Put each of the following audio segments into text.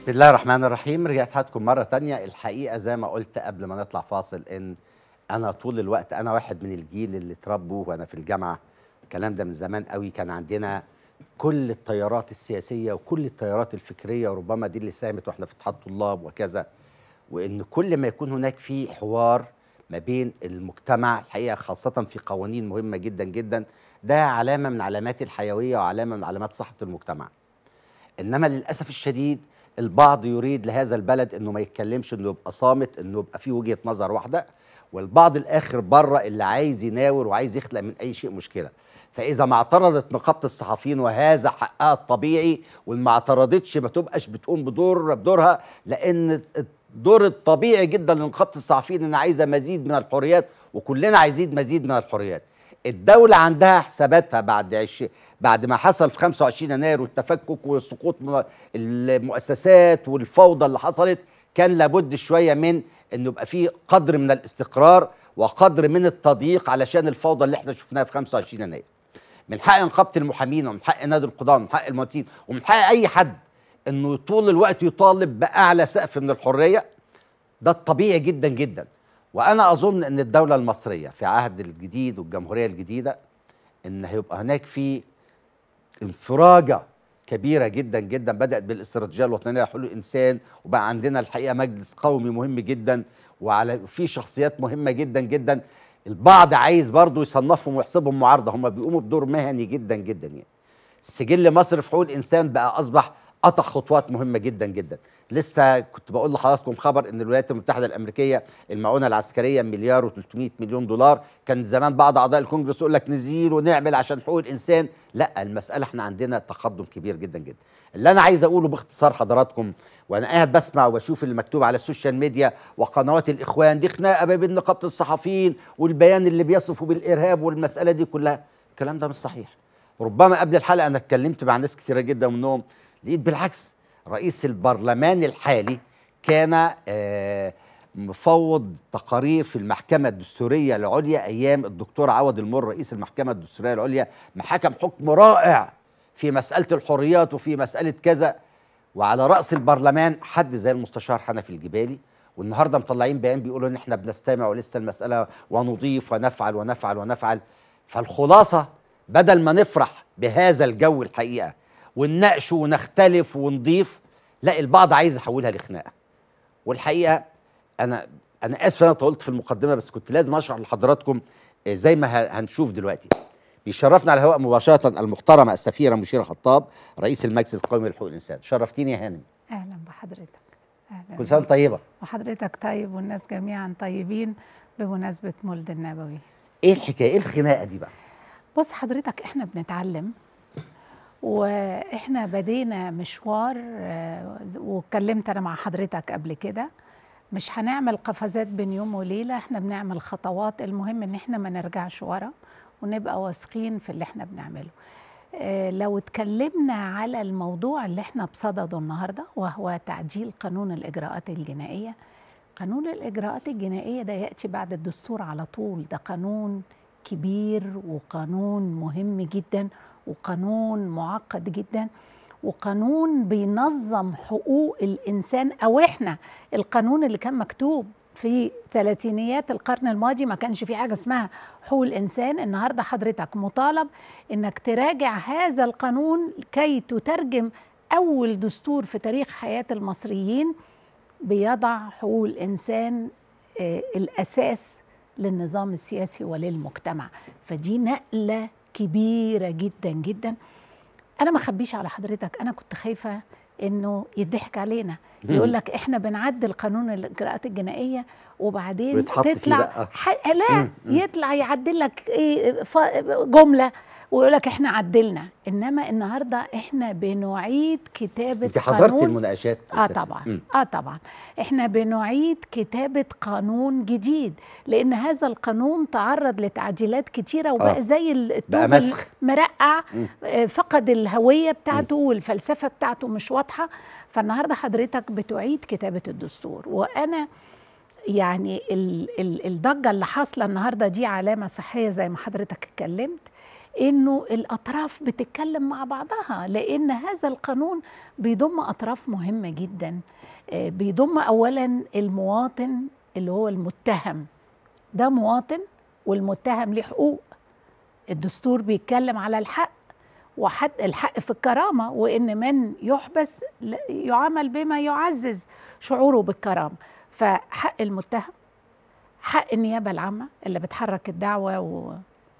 بسم الله الرحمن الرحيم رجعت حضراتكم مرة تانية الحقيقة زي ما قلت قبل ما نطلع فاصل إن أنا طول الوقت أنا واحد من الجيل اللي اتربوا وأنا في الجامعة الكلام ده من زمان قوي كان عندنا كل التيارات السياسية وكل التيارات الفكرية وربما دي اللي ساهمت واحنا في اتحاد طلاب وكذا وإن كل ما يكون هناك في حوار ما بين المجتمع الحقيقة خاصة في قوانين مهمة جدا جدا ده علامة من علامات الحيوية وعلامة من علامات صحة المجتمع انما للاسف الشديد البعض يريد لهذا البلد انه ما يتكلمش انه يبقى صامت انه يبقى فيه وجهه نظر واحده والبعض الاخر بره اللي عايز يناور وعايز يخلق من اي شيء مشكله فاذا ما اعترضت نقابه الصحفيين وهذا حقها الطبيعي وان ما اعترضتش ما تبقاش بتقوم بدور بدورها لان الدور الطبيعي جدا لنقابه الصحفيين ان عايزه مزيد من الحريات وكلنا عايزين مزيد من الحريات الدولة عندها حساباتها بعد عش... بعد ما حصل في 25 يناير والتفكك وسقوط م- المؤسسات والفوضى اللي حصلت كان لابد شوية من انه يبقى في قدر من الاستقرار وقدر من التضييق علشان الفوضى اللي احنا شفناها في 25 يناير من حق نقابة المحامين ومن حق نادي القضاء ومن حق المهندسين ومن حق اي حد انه طول الوقت يطالب باعلى سقف من الحرية ده الطبيعي جدا جدا وانا اظن ان الدوله المصريه في عهد الجديد والجمهوريه الجديده ان هيبقى هناك في انفراجه كبيره جدا جدا بدات بالاستراتيجيه الوطنيه لحلول الانسان وبقى عندنا الحقيقه مجلس قومي مهم جدا وعلى في شخصيات مهمه جدا جدا البعض عايز برضه يصنفهم ويحسبهم معارضه هم بيقوموا بدور مهني جدا جدا يعني سجل مصر في حقوق الانسان بقى اصبح قطع خطوات مهمه جدا جدا لسه كنت بقول لحضراتكم خبر ان الولايات المتحده الامريكيه المعونه العسكريه مليار و300 مليون دولار كان زمان بعض اعضاء الكونجرس يقول لك نزيل ونعمل عشان حقوق الانسان لا المساله احنا عندنا تقدم كبير جدا جدا اللي انا عايز اقوله باختصار حضراتكم وانا قاعد بسمع وبشوف اللي مكتوب على السوشيال ميديا وقنوات الاخوان دي خناقه ما بين نقابه الصحفيين والبيان اللي بيصفوا بالارهاب والمساله دي كلها الكلام ده مش صحيح ربما قبل الحلقه انا اتكلمت مع ناس كتيره جدا منهم لقيت بالعكس رئيس البرلمان الحالي كان آه، مفوض تقارير في المحكمة الدستورية العليا أيام الدكتور عوض المر رئيس المحكمة الدستورية العليا ما حكم حكم رائع في مسألة الحريات وفي مسألة كذا وعلى رأس البرلمان حد زي المستشار حنفي الجبالي والنهارده مطلعين بيان بيقولوا ان احنا بنستمع ولسه المسألة ونضيف ونفعل ونفعل ونفعل فالخلاصة بدل ما نفرح بهذا الجو الحقيقة ونناقشه ونختلف ونضيف لا البعض عايز يحولها لخناقه والحقيقه انا انا اسف انا طولت في المقدمه بس كنت لازم اشرح لحضراتكم آه، زي ما ه- هنشوف دلوقتي بيشرفنا على الهواء مباشره المحترمه السفيره مشيره خطاب رئيس المجلس القومي لحقوق الانسان شرفتيني يا هانم اهلا بحضرتك اهلا كل سنه وأنت طيبه وحضرتك طيب والناس جميعا طيبين بمناسبه مولد النبوي ايه الحكايه ايه الخناقه دي بقى بص حضرتك احنا بنتعلم واحنا بدينا مشوار آه، واتكلمت انا مع حضرتك قبل كده مش هنعمل قفزات بين يوم وليله احنا بنعمل خطوات المهم ان احنا ما نرجعش ورا ونبقى واثقين في اللي احنا بنعمله آه، لو اتكلمنا على الموضوع اللي احنا بصدده النهارده وهو تعديل قانون الاجراءات الجنائيه قانون الاجراءات الجنائيه ده ياتي بعد الدستور على طول ده قانون كبير وقانون مهم جدا وقانون معقد جدا وقانون بينظم حقوق الانسان او احنا القانون اللي كان مكتوب في ثلاثينيات القرن الماضي ما كانش في حاجه اسمها حقوق الانسان النهارده حضرتك مطالب انك تراجع هذا القانون كي تترجم اول دستور في تاريخ حياه المصريين بيضع حقوق الانسان آه، الاساس للنظام السياسي وللمجتمع فدي نقله كبيره جدا جدا انا ما اخبيش على حضرتك انا كنت خايفه انه يضحك علينا يقول لك احنا بنعدل قانون الاجراءات الجنائيه وبعدين ويتحط فيه تطلع بقى. ح... لا مم، مم. يطلع يعدل لك ايه ف... جمله ويقول لك احنا عدلنا انما النهارده احنا بنعيد كتابه انت حضرتي قانون المناقشات اه أستاذ. طبعا مم. اه طبعا احنا بنعيد كتابه قانون جديد لان هذا القانون تعرض لتعديلات كتيره وبقى آه. زي الطوب بقى مسخ. المرقع مم. آه، فقد الهويه بتاعته والفلسفه بتاعته مش واضحه فالنهارده حضرتك بتعيد كتابه الدستور وانا يعني ال ال الضجه اللي حاصله النهارده دي علامه صحيه زي ما حضرتك اتكلمت انه الاطراف بتتكلم مع بعضها لان هذا القانون بيضم اطراف مهمه جدا آه، بيضم اولا المواطن اللي هو المتهم ده مواطن والمتهم ليه حقوق الدستور بيتكلم على الحق وحد الحق في الكرامه وان من يحبس ل- يعامل بما يعزز شعوره بالكرامه فحق المتهم حق النيابه العامه اللي بتحرك الدعوه و...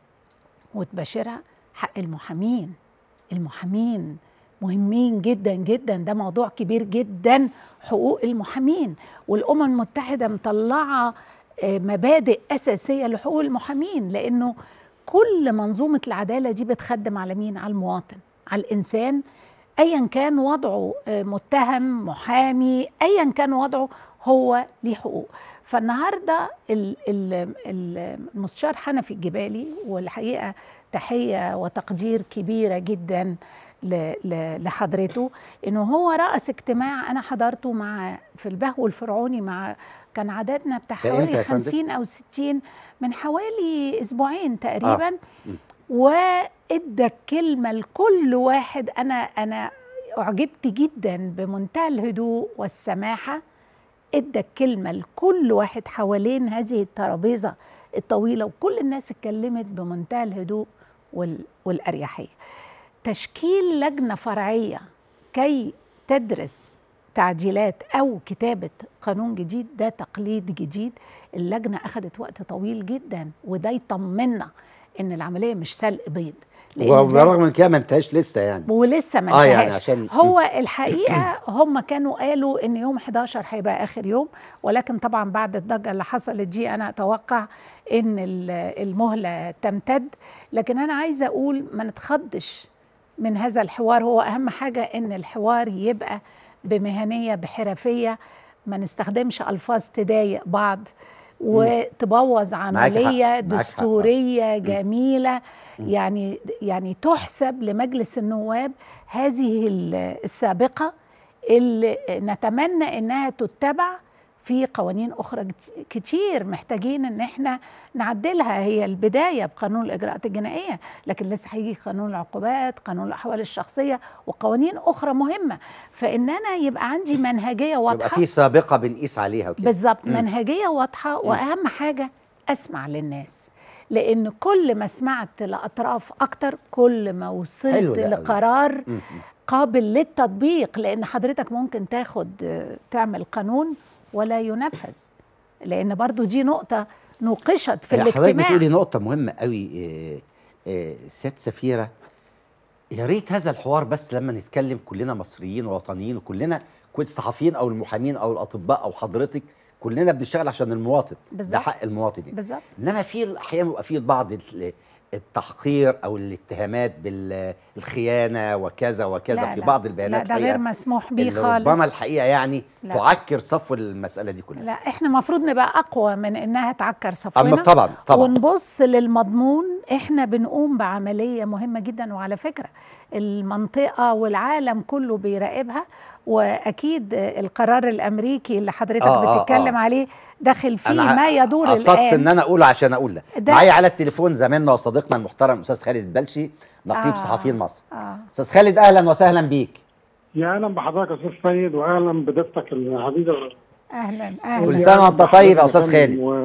وتباشرها حق المحامين المحامين مهمين جدا جدا ده موضوع كبير جدا حقوق المحامين والامم المتحده مطلعه آه، مبادئ اساسيه لحقوق المحامين لانه كل منظومه العداله دي بتخدم على مين على المواطن على الانسان ايا كان وضعه آه، متهم محامي ايا كان وضعه هو ليه حقوق فالنهارده ال- ال- ال- المستشار حنفي الجبالي والحقيقه تحيه وتقدير كبيره جدا ل- ل- لحضرته انه هو راس اجتماع انا حضرته مع في البهو الفرعوني مع كان عددنا بتاع ده إمتى يا حوالي فندم؟ 50 او 60 من حوالي اسبوعين تقريبا م. وادى كلمه لكل واحد انا انا اعجبت جدا بمنتهى الهدوء والسماحه ادى الكلمه لكل واحد حوالين هذه الترابيزه الطويله وكل الناس اتكلمت بمنتهى الهدوء وال- والاريحيه تشكيل لجنه فرعيه كي تدرس تعديلات او كتابه قانون جديد ده تقليد جديد اللجنه اخذت وقت طويل جدا وده يطمنا ان العمليه مش سلق بيض لأن زي- وبرغم من كده ما انتهاش لسه يعني ولسه ما اه انتهاش يعني عشان هو الحقيقه هم كانوا قالوا ان يوم 11 هيبقى اخر يوم ولكن طبعا بعد الضجه اللي حصلت دي انا اتوقع ان ال- المهله تمتد لكن انا عايزه اقول ما نتخضش من هذا الحوار هو اهم حاجه ان الحوار يبقى بمهنيه بحرفيه ما نستخدمش الفاظ تضايق بعض وتبوظ حق، عمليه معاك حق. دستوريه جميله يعني يعني تحسب لمجلس النواب هذه ال- السابقه اللي نتمنى انها تتبع في قوانين اخرى كت- كتير محتاجين ان احنا نعدلها هي البدايه بقانون الاجراءات الجنائيه لكن لسه هيجي قانون العقوبات قانون الاحوال الشخصيه وقوانين اخرى مهمه فان انا يبقى عندي منهجيه يبقى واضحه في سابقه بنقيس عليها وكده بالظبط مم. منهجيه واضحه واهم حاجه اسمع للناس لان كل ما سمعت لاطراف اكتر كل ما حلو وصلت ده أوي. لقرار مم. مم. قابل للتطبيق لان حضرتك ممكن تاخد آه، تعمل قانون ولا ينفذ لان برضو دي نقطه نوقشت في حضرتك الاجتماع بتقولي نقطة مهمة قوي إيه، إيه، سيادة سفيرة يا ريت هذا الحوار بس لما نتكلم كلنا مصريين ووطنيين وكلنا كل الصحفيين او المحامين او الاطباء او حضرتك كلنا بنشتغل عشان المواطن ده بالظبط. حق المواطن يعني. بالظبط انما في احيانا بيبقى في بعض ال- التحقير او الاتهامات بالخيانه وكذا وكذا لا في لا بعض لا البيانات ده غير الحقيقة مسموح بيه اللي خالص ربما الحقيقه يعني لا. تعكر صفو المساله دي كلها لا احنا المفروض نبقى اقوى من انها تعكر اما صفونا طبعا طبعا ونبص للمضمون احنا بنقوم بعمليه مهمه جدا وعلى فكره المنطقه والعالم كله بيراقبها واكيد القرار الامريكي اللي حضرتك آه، آه، بتتكلم آه. عليه داخل فيه أنا ما يدور قصدت الان ان انا اقوله عشان اقول ده, ده- معايا على التليفون زميلنا وصديقنا المحترم استاذ خالد البلشي نقيب آه. صحفيين مصر آه. استاذ خالد اهلا وسهلا بيك يا اهلا بحضرتك يا استاذ سيد واهلا بضيفتك العزيزه اهلا كل اهلا سنة وأنت طيب يا أستاذ خالد. و...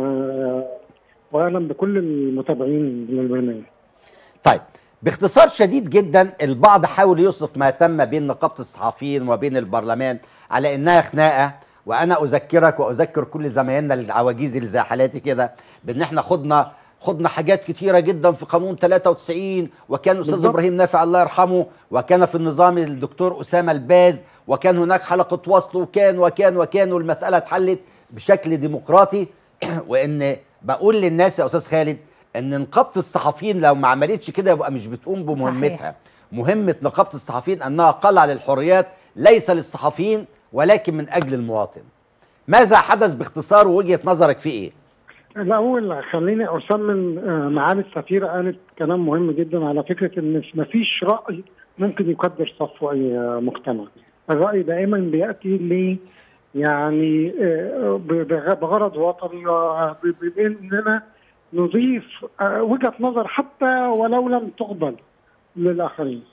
واهلا بكل المتابعين للبرنامج طيب باختصار شديد جدا البعض حاول يوصف ما تم بين نقابه الصحفيين وبين البرلمان على انها خناقه وانا اذكرك واذكر كل زمايلنا العواجيز اللي زي حالاتي كده بان احنا خدنا خدنا حاجات كتيره جدا في قانون 93 وكان الاستاذ بالظبط. ابراهيم نافع الله يرحمه وكان في النظام الدكتور اسامه الباز وكان هناك حلقه وصل وكان وكان وكان والمساله اتحلت بشكل ديمقراطي وان بقول للناس يا استاذ خالد ان نقابه الصحفيين لو ما عملتش كده يبقى مش بتقوم بمهمتها صحيح. مهمه نقابه الصحفيين انها قلع للحريات ليس للصحفيين ولكن من اجل المواطن ماذا حدث باختصار ووجهه نظرك في ايه الاول خليني اسمن آه، معالي السفيره قالت كلام مهم جدا على فكره ان مفيش راي ممكن يقدر صفو اي آه، مجتمع الراي دائما بياتي ل يعني آه، ب- بغ- بغرض وطني آه، ب- باننا نضيف آه، وجهه نظر حتى ولو لم تقبل للاخرين.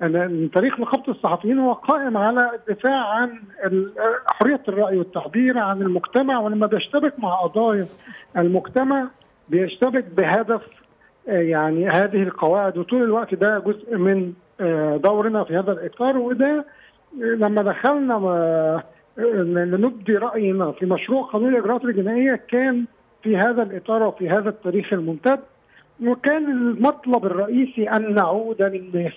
ان تاريخ نقابه الصحفيين هو قائم على الدفاع عن ال- حريه الراي والتعبير عن المجتمع ولما بيشتبك مع قضايا المجتمع بيشتبك بهدف آه، يعني هذه القواعد وطول الوقت ده جزء من آه، دورنا في هذا الاطار وده آه، لما دخلنا آه، لنبدي راينا في مشروع قانون الاجراءات الجنائيه كان في هذا الاطار وفي هذا التاريخ الممتد وكان المطلب الرئيسي ان نعود للناس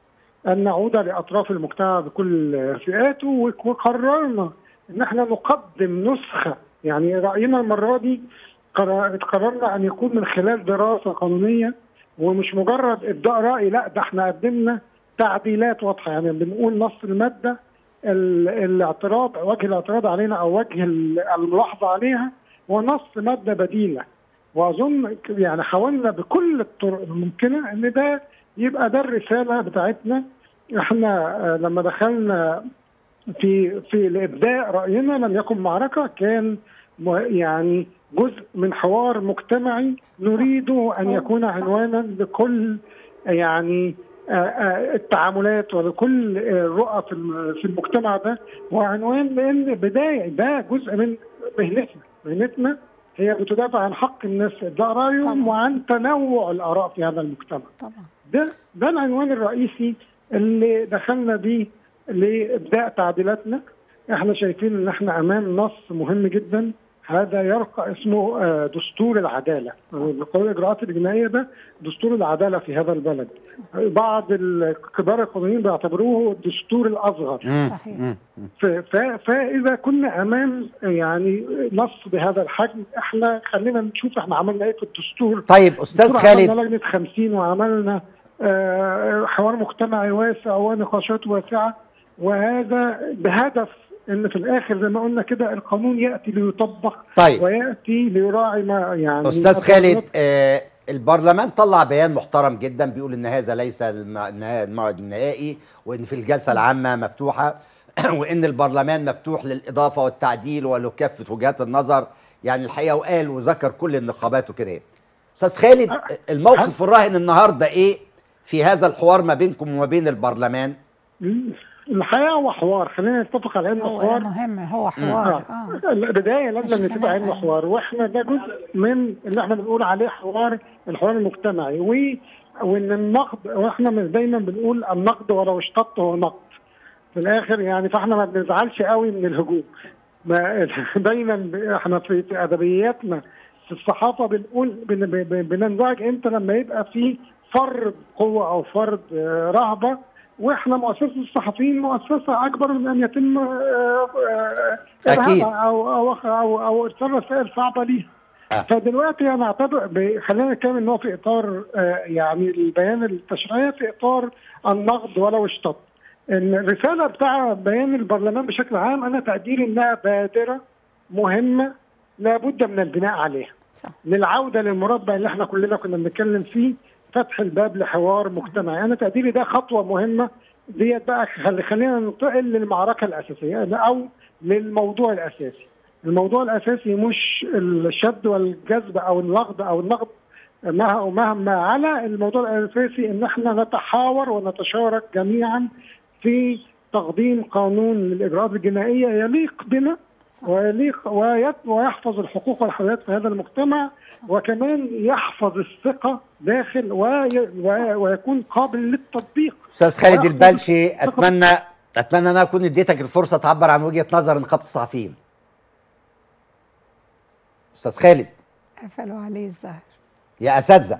ان نعود لاطراف المجتمع بكل فئاته وقررنا ان احنا نقدم نسخه يعني راينا المره دي قرر- قررنا ان يكون من خلال دراسه قانونيه ومش مجرد ابداء راي لا ده احنا قدمنا تعديلات واضحه يعني بنقول نص الماده ال- الاعتراض وجه الاعتراض علينا او وجه ال- الملاحظه عليها هو نص ماده بديله واظن يعني حاولنا بكل الطرق الممكنه ان ده يبقى ده الرساله بتاعتنا احنا آه، لما دخلنا في في الابداء راينا لم يكن معركه كان م- يعني جزء من حوار مجتمعي نريده ان صح. يكون صح. عنوانا لكل يعني آه، آه، التعاملات ولكل آه، رؤى في الم- في المجتمع ده وعنوان لان بدايه ده جزء من مهنتنا مهنتنا هي بتدافع عن حق الناس ابداء رايهم طبعا. وعن تنوع الاراء في هذا المجتمع طبعا ده ده العنوان الرئيسي اللي دخلنا بيه لابداء تعديلاتنا احنا شايفين ان احنا امام نص مهم جدا هذا يرقى اسمه آه، دستور العداله قانون الاجراءات الجنائيه ده دستور العداله في هذا البلد بعض ال- كبار القانونيين بيعتبروه الدستور الاصغر مم. صحيح. مم. مم. ف- ف- فاذا كنا امام يعني نص بهذا الحجم احنا خلينا نشوف احنا عملنا ايه في الدستور طيب استاذ دكتور خالد عملنا لجنه 50 وعملنا آه، حوار مجتمعي واسع ونقاشات واسعه وهذا بهدف ان في الاخر زي ما قلنا كده القانون ياتي ليطبق طيب وياتي ليراعي ما يعني استاذ خالد آه البرلمان طلع بيان محترم جدا بيقول ان هذا ليس الم- النها- الموعد النهائي وان في الجلسه العامه مفتوحه وان البرلمان مفتوح للاضافه والتعديل ولكافه وجهات النظر يعني الحقيقه وقال وذكر كل النقابات وكده استاذ خالد الموقف الراهن النهارده ايه في هذا الحوار ما بينكم وما بين البرلمان الحقيقه هو حوار خلينا نتفق على انه هو حوار مهم هو حوار اه البدايه لازم مش نتفق على انه خناقة. حوار واحنا ده جزء من اللي احنا بنقول عليه حوار الحوار المجتمعي و وان النقد واحنا مش دايما بنقول النقد ولو اشتط هو نقد في الاخر يعني فاحنا ما بنزعلش قوي من الهجوم ما دايما ب- احنا في في ادبياتنا في الصحافه بنقول بن- ب- ب- بننزعج امتى لما يبقى في فرض قوه او فرض آه، رهبه واحنا مؤسسه الصحفيين مؤسسه اكبر من ان يتم آه، آه، أكيد. إرهابها او او او او ارسال رسائل صعبه ليها آه. فدلوقتي انا اعتبر ب- خلينا نتكلم ان هو في اطار آه، يعني البيان التشريعي في اطار النقد ولو اشتط ان الرساله بتاع بيان البرلمان بشكل عام انا تقديري انها بادره مهمه لابد من البناء عليها صح للعوده للمربع اللي احنا كلنا كنا بنتكلم فيه فتح الباب لحوار صحيح. مجتمعي انا تقديري ده خطوه مهمه ديت بقى خلي خلينا ننتقل للمعركه الاساسيه او للموضوع الاساسي الموضوع الاساسي مش الشد والجذب او النقد او النقد مه- مهما على الموضوع الاساسي ان احنا نتحاور ونتشارك جميعا في تقديم قانون للاجراءات الجنائيه يليق بنا صح. ويليق ويت- ويحفظ الحقوق والحريات في هذا المجتمع وكمان يحفظ الثقه داخل وي وي ويكون قابل للتطبيق استاذ خالد ويأخذ البلشي ثقة. اتمنى اتمنى ان انا اكون اديتك الفرصه تعبر عن وجهه نظر نقابه الصحفيين استاذ خالد قفلوا عليه الزهر يا اساتذه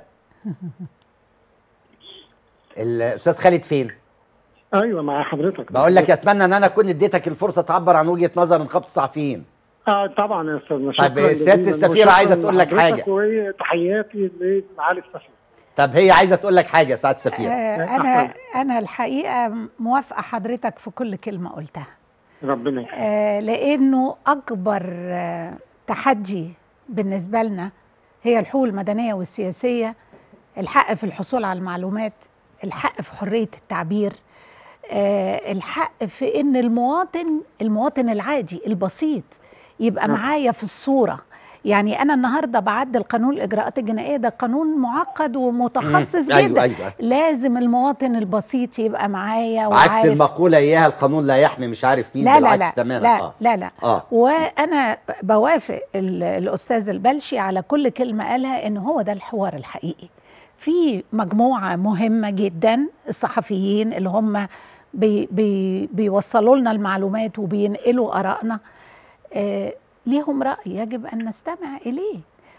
الاستاذ خالد فين ايوه مع حضرتك بقول لك اتمنى ان انا اكون اديتك الفرصه تعبر عن وجهه نظر نقابه الصحفيين اه طبعا يا استاذ طيب، سيادة السفيرة عايزة تقول لك حاجة. وتحياتي لمعالي السفير طب هي عايزه تقول لك حاجه سعاده السفير آه انا انا الحقيقه موافقه حضرتك في كل كلمه قلتها ربنا يخليك آه، لانه اكبر آه، تحدي بالنسبه لنا هي الحقوق المدنيه والسياسيه الحق في الحصول على المعلومات الحق في حريه التعبير آه، الحق في ان المواطن المواطن العادي البسيط يبقى نعم. معايا في الصوره يعني انا النهارده بعدل قانون الاجراءات الجنائيه ده قانون معقد ومتخصص مم. جدا ايوه ايوه لازم المواطن البسيط يبقى معايا عكس وعارف المقوله اياها القانون لا يحمي مش عارف مين لا لا بالعكس لا تماما لا اه لا لا اه وانا بوافق ال- الاستاذ البلشي على كل كلمه قالها ان هو ده الحوار الحقيقي في مجموعه مهمه جدا الصحفيين اللي هم بي بي بيوصلوا لنا المعلومات وبينقلوا ارائنا آه ليهم راي يجب ان نستمع اليه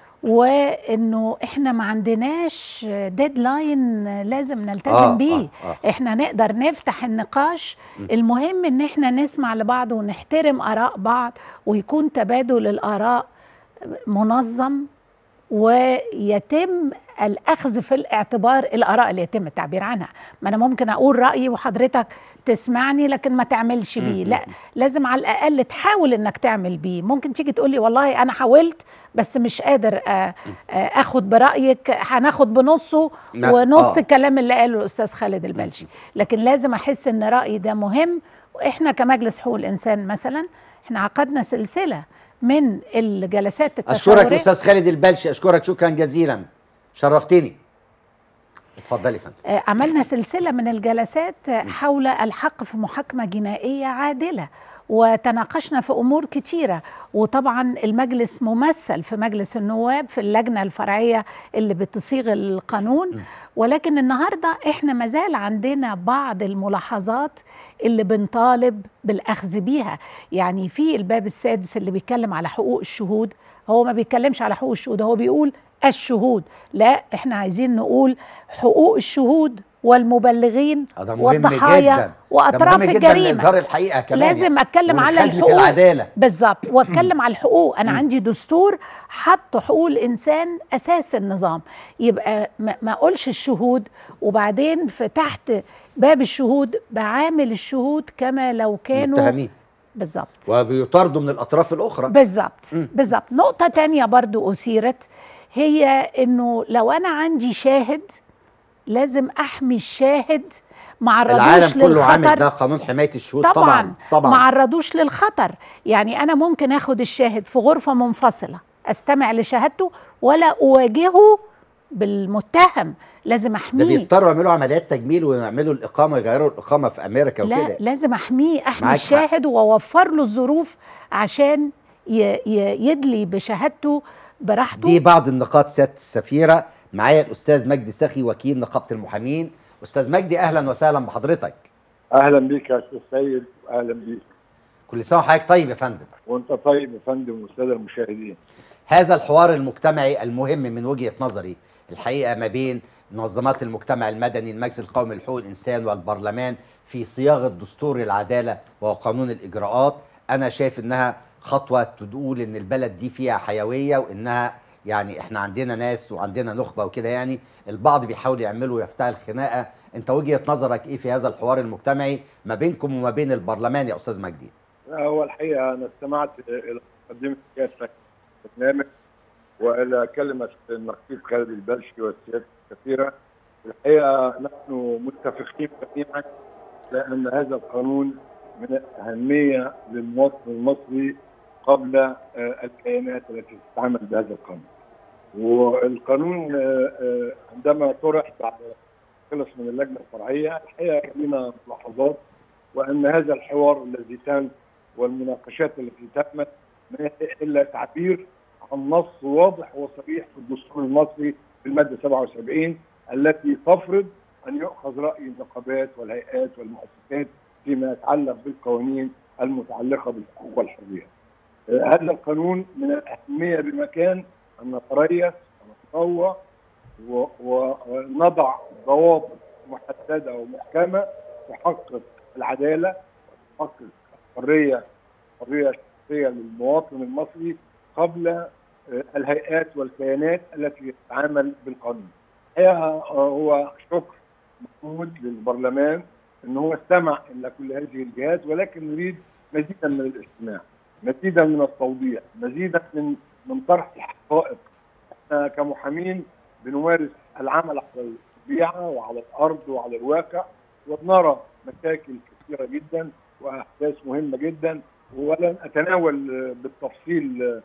وانه احنا ما عندناش ديدلاين لازم نلتزم آه، بيه آه، آه. احنا نقدر نفتح النقاش المهم ان احنا نسمع لبعض ونحترم اراء بعض ويكون تبادل الاراء منظم ويتم الاخذ في الاعتبار الاراء اللي يتم التعبير عنها ما انا ممكن اقول رايي وحضرتك تسمعني لكن ما تعملش بيه لا لازم على الاقل تحاول انك تعمل بيه ممكن تيجي تقول لي والله انا حاولت بس مش قادر آه، آه، اخد برايك هناخد بنصه مثلا، ونص آه. الكلام اللي قاله الاستاذ خالد البلشي لكن لازم احس ان رايي ده مهم واحنا كمجلس حقوق الانسان مثلا احنا عقدنا سلسله من الجلسات اشكرك التشاوريه استاذ خالد البلشي اشكرك شكرا جزيلا شرفتني اتفضلي يا فندم آه، عملنا سلسله من الجلسات آه، حول الحق في محاكمه جنائيه عادله وتناقشنا في امور كتيره وطبعا المجلس ممثل في مجلس النواب في اللجنه الفرعيه اللي بتصيغ القانون ولكن النهارده احنا مازال عندنا بعض الملاحظات اللي بنطالب بالاخذ بيها يعني في الباب السادس اللي بيتكلم على حقوق الشهود هو ما بيتكلمش على حقوق الشهود هو بيقول الشهود لا احنا عايزين نقول حقوق الشهود والمبلغين آه، ده مهم والضحايا جدا واطراف ده مهم جدا الجريمه لاظهار الحقيقه كمان لازم اتكلم على ولخدمة الحقوق العداله بالظبط واتكلم على الحقوق انا عندي دستور حط حقوق الانسان اساس النظام يبقى ما ما اقولش الشهود وبعدين في تحت باب الشهود بعامل الشهود كما لو كانوا متهمين بالظبط وبيطاردوا من الاطراف الاخرى بالظبط مم. بالظبط نقطة تانية برضو أثيرت هي إنه لو أنا عندي شاهد لازم أحمي الشاهد ما عرضوش العالم كله عامل للخطر ده قانون حمايه الشهود طبعا طبعا ما طبعا عرضوش للخطر يعني انا ممكن اخد الشاهد في غرفه منفصله استمع لشهادته ولا اواجهه بالمتهم لازم ده احميه بيضطروا يعملوا عمليات تجميل ويعملوا الاقامه يغيروا الاقامه في امريكا لا وكده لازم احميه احمي معاك حق. الشاهد واوفر له الظروف عشان ي- ي- يدلي بشهادته براحته دي بعض النقاط سياده السفيره معايا الاستاذ مجدي سخي وكيل نقابه المحامين استاذ مجدي اهلا وسهلا بحضرتك اهلا بيك يا استاذ سيد اهلا بيك كل سنه وحضرتك طيب يا فندم وانت طيب يا فندم والساده المشاهدين هذا الحوار المجتمعي المهم من وجهه نظري الحقيقه ما بين منظمات المجتمع المدني المجلس القومي لحقوق الانسان والبرلمان في صياغه دستور العداله وقانون الاجراءات انا شايف انها خطوه تقول ان البلد دي فيها حيويه وانها يعني احنا عندنا ناس وعندنا نخبه وكده يعني البعض بيحاول يعملوا يفتعل خناقه انت وجهه نظرك ايه في هذا الحوار المجتمعي ما بينكم وما بين البرلمان يا استاذ مجدي هو الحقيقه انا استمعت الى مقدمه سيادتك البرنامج والى كلمه النقيب خالد البلشي والسياده الكثيره الحقيقه نحن متفقين جميعا لان هذا القانون من الاهميه للمواطن المصري قبل آه، الكيانات التي تتعامل بهذا القانون. والقانون آه، آه، عندما طرح بعد خلص من اللجنه الفرعيه الحقيقه لنا ملاحظات وان هذا الحوار الذي تم والمناقشات التي تمت ما هي الا تعبير عن نص واضح وصريح في الدستور المصري في الماده 77 التي تفرض ان يؤخذ راي النقابات والهيئات والمؤسسات فيما يتعلق بالقوانين المتعلقه بالحقوق والحريات. آه، هذا القانون من الاهميه بمكان ان نتريث ونتطوع و- و- ونضع ضوابط محدده ومحكمه تحقق العداله وتحقق الحريه الحريه الشخصيه للمواطن المصري قبل آه، الهيئات والكيانات التي تتعامل بالقانون. الحقيقه آه، هو شكر محمود للبرلمان ان هو استمع الى كل هذه الجهات ولكن نريد مزيدا من الاستماع، مزيدا من التوضيح، مزيدا من من طرح الحقائق. احنا كمحامين بنمارس العمل على الطبيعه وعلى الارض وعلى الواقع ونرى مشاكل كثيره جدا واحداث مهمه جدا ولن اتناول آه، بالتفصيل آه،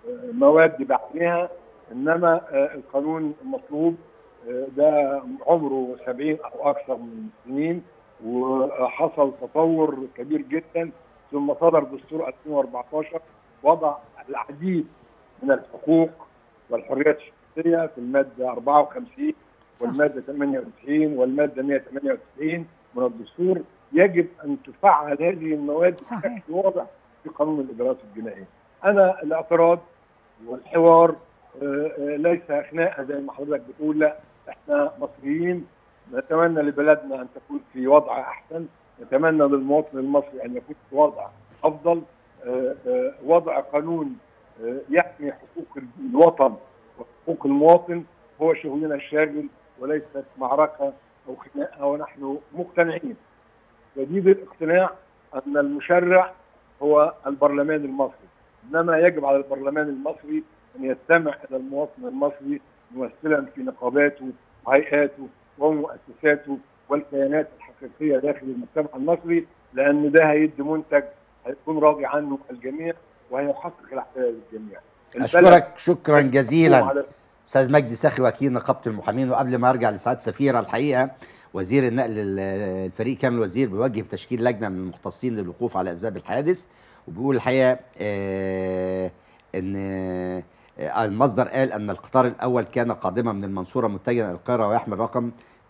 مواد بعينها انما آه، القانون المطلوب آه، ده عمره 70 او اكثر من سنين وحصل تطور كبير جدا ثم صدر دستور 2014 وضع العديد من الحقوق والحريات الشخصيه في الماده 54 صح. والماده 98 والماده 198 من الدستور يجب ان تفعل هذه المواد صحيح. بشكل واضح في قانون الاجراءات الجنائيه. انا الاعتراض والحوار آه، آه، ليس خناقه زي ما حضرتك بتقول لا احنا مصريين نتمنى لبلدنا ان تكون في وضع احسن نتمنى للمواطن المصري ان يكون في وضع افضل آه، آه، وضع قانون آه، يحمي حقوق الوطن وحقوق المواطن هو شغلنا الشاغل وليست معركه او خناقه ونحن مقتنعين شديد الاقتناع ان المشرع هو البرلمان المصري انما يجب على البرلمان المصري ان يستمع الى المواطن المصري ممثلا في نقاباته وهيئاته ومؤسساته والكيانات الحقيقيه داخل المجتمع المصري لان ده هيدي منتج هيكون راضي عنه الجميع وهيحقق العداله للجميع. اشكرك شكرا البلد جزيلا على استاذ مجدي ساخي وكيل نقابه المحامين وقبل ما ارجع لسعاده سفيره الحقيقه وزير النقل ال- الفريق كامل الوزير بيوجه بتشكيل لجنه من المختصين للوقوف على اسباب الحادث وبيقول الحقيقه آه ان آه المصدر قال ان القطار الاول كان قادما من المنصوره متجها الى القاهره ويحمل رقم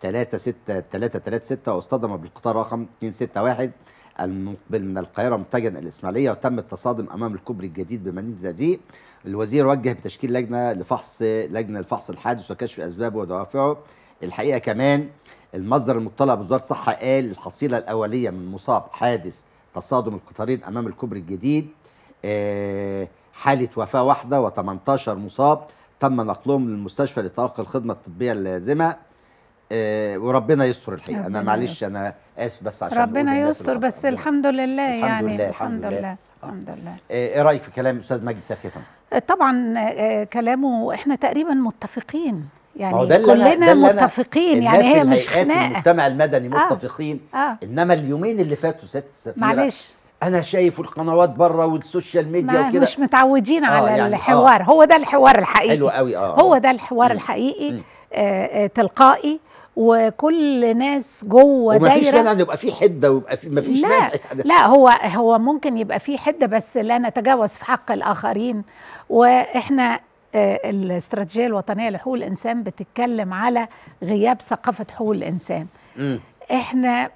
36336 واصطدم بالقطار رقم 261 المقبل من القاهره متجها الى الاسماعيليه وتم التصادم امام الكوبري الجديد بمدينه زقازيق الوزير وجه بتشكيل لجنه لفحص لجنه لفحص الحادث وكشف اسبابه ودوافعه الحقيقه كمان المصدر المطلع بوزاره الصحه قال الحصيله الاوليه من مصاب حادث تصادم القطارين امام الكوبري الجديد آه، حاله وفاه واحده و18 مصاب تم نقلهم للمستشفى لتلقي الخدمه الطبيه اللازمه آه، وربنا يستر الحقيقه انا ربنا معلش يستر. انا اسف بس عشان نقول ربنا للناس يستر اللي بس أصلاً. الحمد لله الحمد يعني لله، الحمد الحمد لله. لله آه. الحمد لله آه، ايه رايك في كلام الاستاذ مجدي ساخي يا فندم؟ طبعا آه، كلامه احنا تقريبا متفقين ما هو يعني ده اللي أنا- ده كلنا اللي أنا- متفقين يعني الناس هي مش الهيئات خناقه المجتمع المدني آه. متفقين اه انما اليومين اللي فاتوا ست سفيره معلش انا شايف القنوات بره والسوشيال ميديا ما وكده مش متعودين آه، على يعني الحوار هو ده الحوار الحقيقي حلو قوي اه هو ده الحوار مم. الحقيقي مم. آه آه تلقائي وكل ناس جوه وما فيش دايره مانع ان يبقى في حده ويبقى في ما فيش لا مانع يعني لا هو هو ممكن يبقى في حده بس لا نتجاوز في حق الاخرين واحنا آه، الاستراتيجيه الوطنيه لحقوق الانسان بتتكلم على غياب ثقافه حقوق الانسان مم. احنا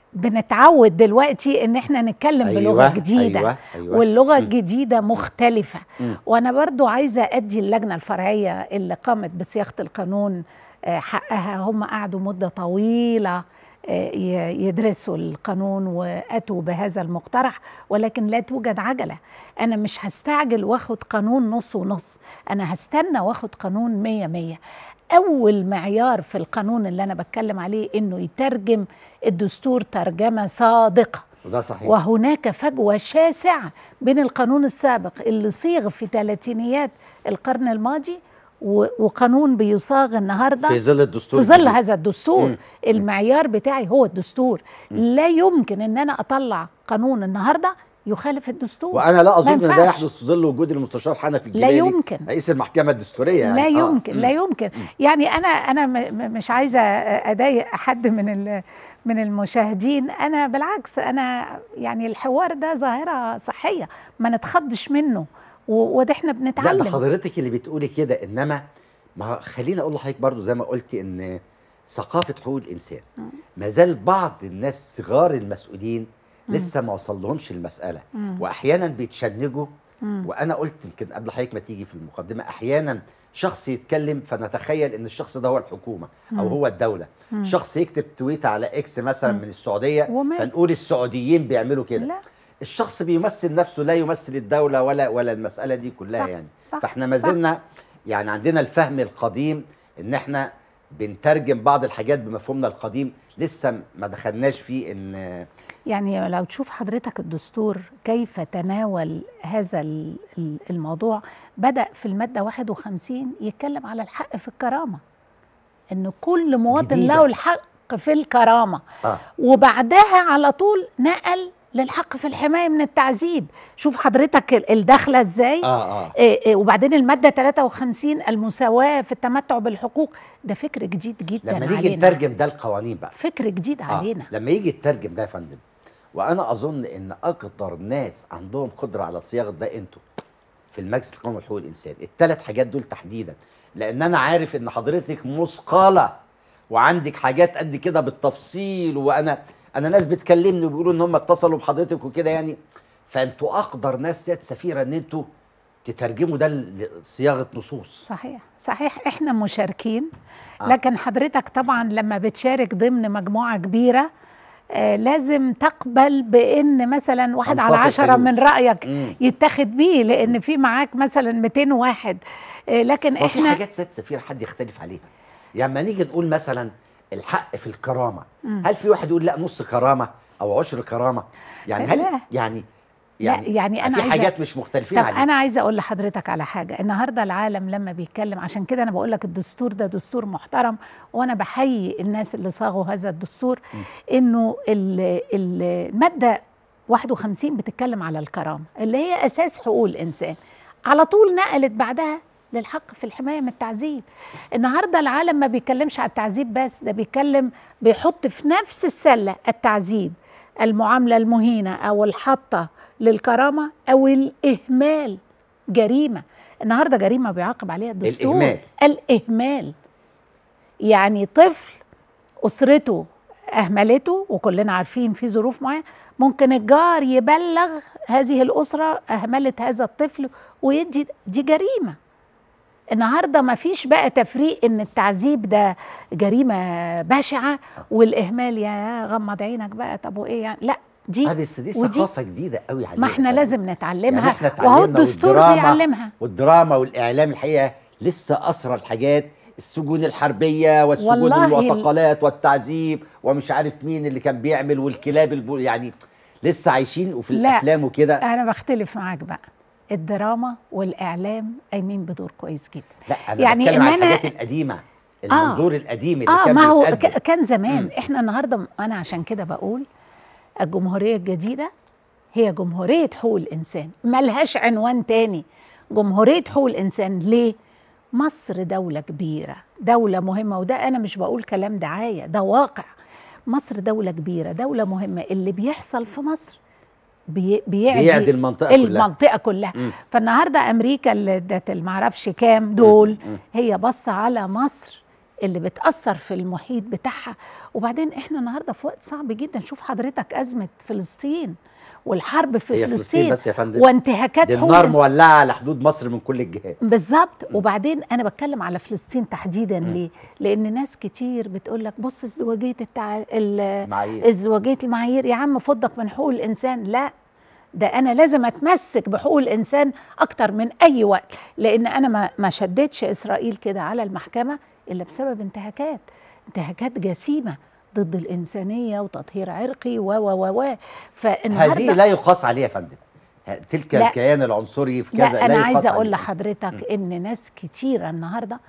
بنتعود دلوقتي ان احنا نتكلم بلغه جديده ايوه ايوه واللغه مم. الجديده مختلفه مم. وانا برضو عايزه ادي اللجنه الفرعيه اللي قامت بصياغه القانون آه، حقها هم قعدوا مده طويله آه، ي- يدرسوا القانون واتوا بهذا المقترح ولكن لا توجد عجله انا مش هستعجل واخد قانون نص ونص انا هستنى واخد قانون مية مية اول معيار في القانون اللي انا بتكلم عليه انه يترجم الدستور ترجمه صادقه وده صحيح وهناك فجوة شاسعة بين القانون السابق اللي صيغ في ثلاثينيات القرن الماضي و- وقانون بيصاغ النهارده في ظل الدستور في ظل الجديد. هذا الدستور مم. المعيار بتاعي هو الدستور لا يمكن ان انا اطلع قانون النهارده يخالف الدستور وانا لا اظن ان ده ينفعش. يحدث في ظل وجود المستشار حنفي لا الجبالي يمكن رئيس المحكمه الدستوريه يعني لا آه. يمكن مم. لا يمكن يعني انا انا م- م- مش عايزه اضايق حد من ال- من المشاهدين انا بالعكس انا يعني الحوار ده ظاهره صحيه ما نتخضش منه و- وده احنا لا ده بنتعلم حضرتك اللي بتقولي كده انما ما خليني اقول لحضرتك برضو زي ما قلتي ان ثقافه حقوق الانسان ما زال بعض الناس صغار المسؤولين لسه ما وصل لهمش المساله مم. واحيانا بيتشنجوا مم. وانا قلت يمكن قبل حضرتك ما تيجي في المقدمه احيانا شخص يتكلم فنتخيل ان الشخص ده هو الحكومه او مم. هو الدوله مم. شخص يكتب تويت على اكس مثلا مم. من السعوديه وماله؟ فنقول السعوديين بيعملوا كده لا الشخص بيمثل نفسه لا يمثل الدوله ولا ولا المساله دي كلها صح، يعني صح، فاحنا ما صح. زلنا يعني عندنا الفهم القديم ان احنا بنترجم بعض الحاجات بمفهومنا القديم لسه ما دخلناش فيه ان يعني لو تشوف حضرتك الدستور كيف تناول هذا ال- ال- الموضوع بدأ في المادة 51 يتكلم على الحق في الكرامة إن كل مواطن جديدة. له الحق في الكرامة اه وبعدها على طول نقل للحق في الحمايه من التعذيب شوف حضرتك ال- الدخله ازاي اه اه إيه إيه وبعدين الماده 53 المساواه في التمتع بالحقوق ده فكر جديد جدا لما نيجي علينا نترجم ده القوانين بقى فكر جديد علينا لما يجي يترجم ده يا فندم وانا اظن ان اكتر ناس عندهم قدره على صياغه ده انتوا في المجلس القومي لحقوق الانسان الثلاث حاجات دول تحديدا لان انا عارف ان حضرتك مثقله وعندك حاجات قد كده بالتفصيل وانا انا ناس بتكلمني وبيقولوا ان هم اتصلوا بحضرتك وكده يعني فانتوا اقدر ناس سياده سفيره ان انتوا تترجموا ده لصياغه نصوص صحيح صحيح احنا مشاركين آه. لكن حضرتك طبعا لما بتشارك ضمن مجموعه كبيره آه لازم تقبل بان مثلا واحد على أنصاف عشرة الحدود. من رايك مم. يتاخد بيه لان في معاك مثلا 200 واحد آه لكن هو في احنا حاجات سياده سفير حد يختلف عليها يعني لما نيجي نقول مثلا الحق في الكرامه مم. هل في واحد يقول لا نص كرامه او عشر كرامه يعني هل لا. يعني لا، يعني أنا في عايزة- حاجات مش مختلفين طب عليها انا عايزه اقول لحضرتك على حاجه النهارده العالم لما بيتكلم عشان كده انا بقول لك الدستور ده دستور محترم وانا بحيي الناس اللي صاغوا هذا الدستور انه ال- ال- الماده 51 بتتكلم على الكرامه اللي هي اساس حقوق الانسان على طول نقلت بعدها للحق في الحمايه من التعذيب النهارده العالم ما بيتكلمش على التعذيب بس ده بيتكلم بيحط في نفس السله التعذيب المعامله المهينه او الحطه للكرامه او الاهمال جريمه النهارده جريمه بيعاقب عليها الدستور الإهمال. الاهمال يعني طفل اسرته اهملته وكلنا عارفين في ظروف معينه ممكن الجار يبلغ هذه الاسره اهملت هذا الطفل ويدي دي جريمه النهارده ما فيش بقى تفريق ان التعذيب ده جريمه بشعه والاهمال يا غمض عينك بقى طب وايه يعني لا دي اه بس دي ودي- ثقافه جديده قوي علينا ما احنا فعلا. لازم نتعلمها يعني احنا وهو اتعلمنا الدستور والدراما- بيعلمها والدراما والاعلام الحقيقه لسه اسرى الحاجات السجون الحربيه والسجون والله ال- المعتقلات والتعذيب ومش عارف مين اللي كان بيعمل والكلاب البو يعني لسه عايشين وفي لا. الافلام وكده انا بختلف معاك بقى الدراما والاعلام قايمين بدور كويس جدا لا انا يعني بتكلم إن عن أنا- الحاجات القديمه المنظور القديم اللي اه كان ما هو بيتقدم. ك- كان زمان مم. احنا النهارده انا عشان كده بقول الجمهوريه الجديده هي جمهوريه حقوق الانسان ملهاش عنوان تاني جمهوريه حقوق الانسان ليه مصر دوله كبيره دوله مهمه وده انا مش بقول كلام دعايه ده واقع مصر دوله كبيره دوله مهمه اللي بيحصل في مصر بي بيعدي بيعدي المنطقه كلها المنطقه كلها مم. فالنهارده امريكا اللي ادت المعرفش كام دول مم. هي بص على مصر اللي بتاثر في المحيط بتاعها وبعدين احنا النهارده في وقت صعب جدا شوف حضرتك ازمه فلسطين والحرب في هي فلسطين, فلسطين بس يا فندم وانتهاكات دي حقوق النار الإنس- مولعه على حدود مصر من كل الجهات بالظبط وبعدين انا بتكلم على فلسطين تحديدا ليه لان ناس كتير بتقول لك بص ازدواجيه التع... ال- معايير ازدواجيه المعايير يا عم فضك من حقوق الانسان لا ده انا لازم اتمسك بحقوق الانسان اكتر من اي وقت لان انا ما ما شدتش اسرائيل كده على المحكمه الا بسبب انتهاكات انتهاكات جسيمه ضد الانسانيه وتطهير عرقي و و و و هذه فالنهارده لا يقاس عليها يا فندم ه- تلك لا. الكيان العنصري في كذا لا انا يقاس عايزه اقول عليه. لحضرتك ان ناس كتيره النهارده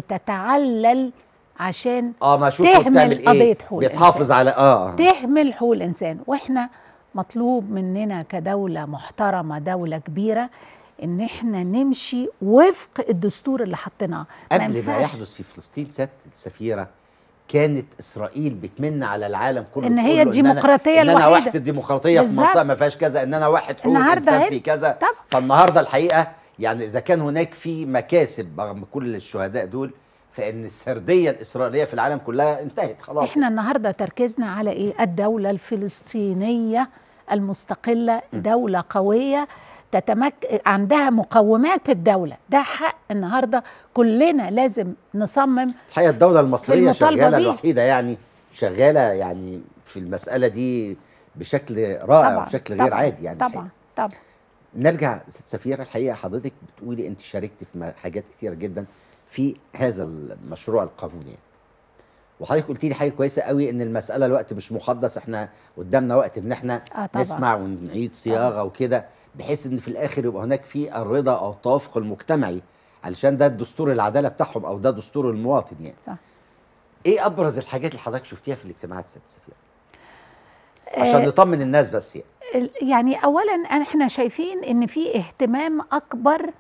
بتتعلل عشان اه ما شوف تهمل بتعمل ايه قضية حقوق بيتحافظ الإنسان. على اه, آه. تهمل حقوق الانسان واحنا مطلوب مننا كدوله محترمه دوله كبيره ان احنا نمشي وفق الدستور اللي حطيناه قبل ما ينفعش يحدث في فلسطين سياده السفيره كانت اسرائيل بتمن على العالم كله إن تقول هي له الديمقراطية ان انا, إن أنا الوحيدة. واحد الديمقراطيه في بالظبط. منطقه ما فيهاش كذا ان انا واحد حقوق النهاردة الانسان هي- في كذا طب. فالنهارده الحقيقه يعني اذا كان هناك في مكاسب رغم كل الشهداء دول فان السرديه الاسرائيليه في العالم كلها انتهت خلاص احنا النهارده تركيزنا على ايه الدوله الفلسطينيه المستقله دوله قويه تتمك عندها مقومات الدوله ده حق النهارده كلنا لازم نصمم الحقيقه الدوله المصريه المطالبة شغاله بيه. الوحيده يعني شغاله يعني في المساله دي بشكل رائع طبعا وبشكل غير طبعا عادي يعني طبعا الحقيقة. طبعا نرجع ست سفيرة الحقيقة حضرتك بتقولي أنت شاركت في م- حاجات كتيرة جدا في هذا المشروع القانوني يعني. وحضرتك قلت لي حاجة كويسة قوي إن المسألة الوقت مش مقدس إحنا قدامنا وقت إن إحنا آه طبعا. نسمع ونعيد صياغة وكده بحيث إن في الآخر يبقى هناك في الرضا أو التوافق المجتمعي علشان ده الدستور العدالة بتاعهم أو ده دستور المواطن يعني. صح إيه أبرز الحاجات اللي حضرتك شفتيها في الاجتماعات ست سفيرة؟ عشان آه، نطمن الناس بس يعني. ال- يعني اولا احنا شايفين ان في اهتمام اكبر